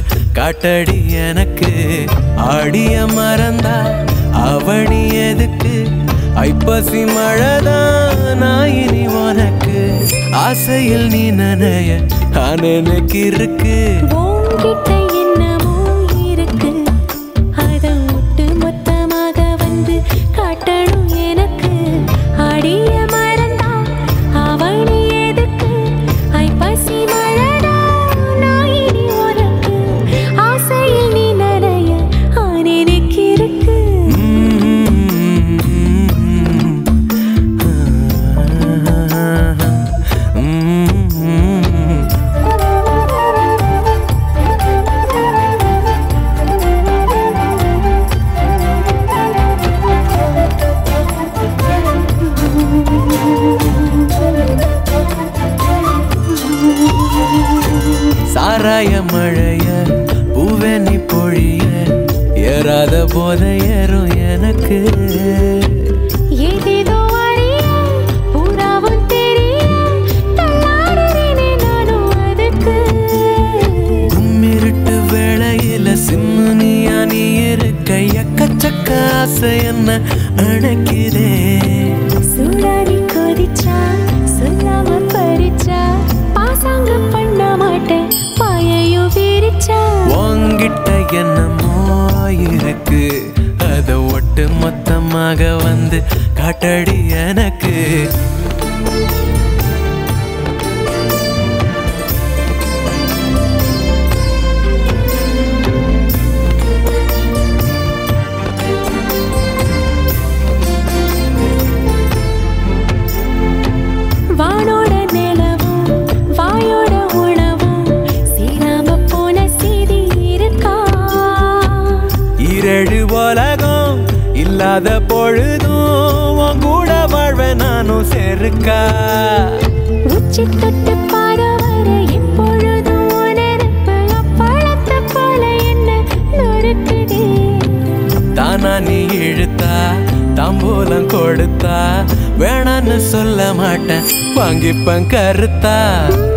காட்டடி எனக்கு ஆடிய மறந்தா அவனி எதுக்கு ஐப்பசி மழைதான் நான் இனி உனக்கு ஆசையில் நீ நனைய நான் எனக்கு இருக்கு உன்கிட்ட என்னமோ இருக்கு அத ஒட்டு மொத்தமாக வந்து காட்டணும் எனக்கு அடிய மறந்தா அவனி எதுக்கு ஐப்பசி மழடா நான் இனி உனக்கு ஆசையில் நீ நனைய ஆன் எனக்கு இருக்கு சாராய மழைய பூவெனி பொழிய ஏறாத போத ஏறும் எனக்கு ஏதேதோ அறிய பூராவும் தெரிய தள்ளாடுறேனே நானும் அதுக்கு கும்மிருட்டு வேளையில சிம்முனியா நீ இருக்க எக்கச்சக்க ஆசை என்ன அணைக்கிறே சூடாடி கொதிச்சா சொல்லாம பறிச்சா பாசாங்க பண்ண மாட்டேன் பாயையும் விரிச்சா உன்கிட்ட என்னமோ இருக்கு அத ஒட்டு மொத்தமாக வந்து காட்டடி எனக்கு வானோட நிலவும் வாயோட உணவும் சீராம போன செய்தி இருக்கா இரழு உலகம் இல்லாத பொழுதும் உன் கூட வாழ்வேன் நானும் செருக்கா உச்சி தொட்டு பாத வர எப்பொழுதும் உணர்ப்பு அப்பளத்தை போல என்ன நொறுக்குதே தானா நீ இழுத்தா தாம்பூலம் கொடுத்தா வேணான்னு சொல்ல மாட்டேன் வாங்கிப்பேன் கருத்தா